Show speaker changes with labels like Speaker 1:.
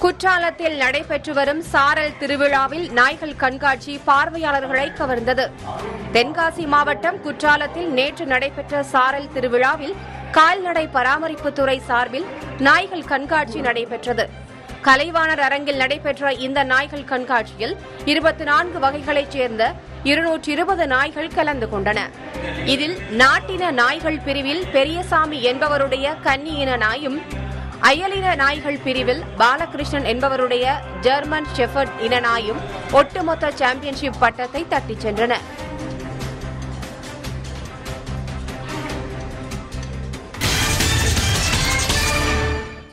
Speaker 1: குற்றாலத்தில் நடைபெற்று வரும் சாரல் திருவிழாவில் நாய்கள் கண்காட்சி பார்வையாளர்களை கவர்ந்தது தென்காசி மாவட்டம் குற்றாலத்தில் நேற்று நடைபெற்ற சாரல் திருவிழாவில் கால்நடை பராமரிப்புத்துறை சார்பில் நாய்கள் கண்காட்சி நடைபெற்றது கலைவாணர் அரங்கில் நடைபெற்ற இந்த நாய்கள் கண்காட்சியில் இருபத்தி நான்கு வகைகளைச் சேர்ந்த இருநூற்றி இருபது நாய்கள் கலந்து கொண்டன இதில் நாட்டின நாய்கள் பிரிவில் பெரியசாமி என்பவருடைய கன்னி இன நாயும் அயலின நாய்கள் பிரிவில் பாலகிருஷ்ணன் என்பவருடைய ஜெர்மன் ஷெஃபர்ட் இன நாயும் ஒட்டுமொத்த சாம்பியன்ஷிப் பட்டத்தை தட்டிச் சென்றன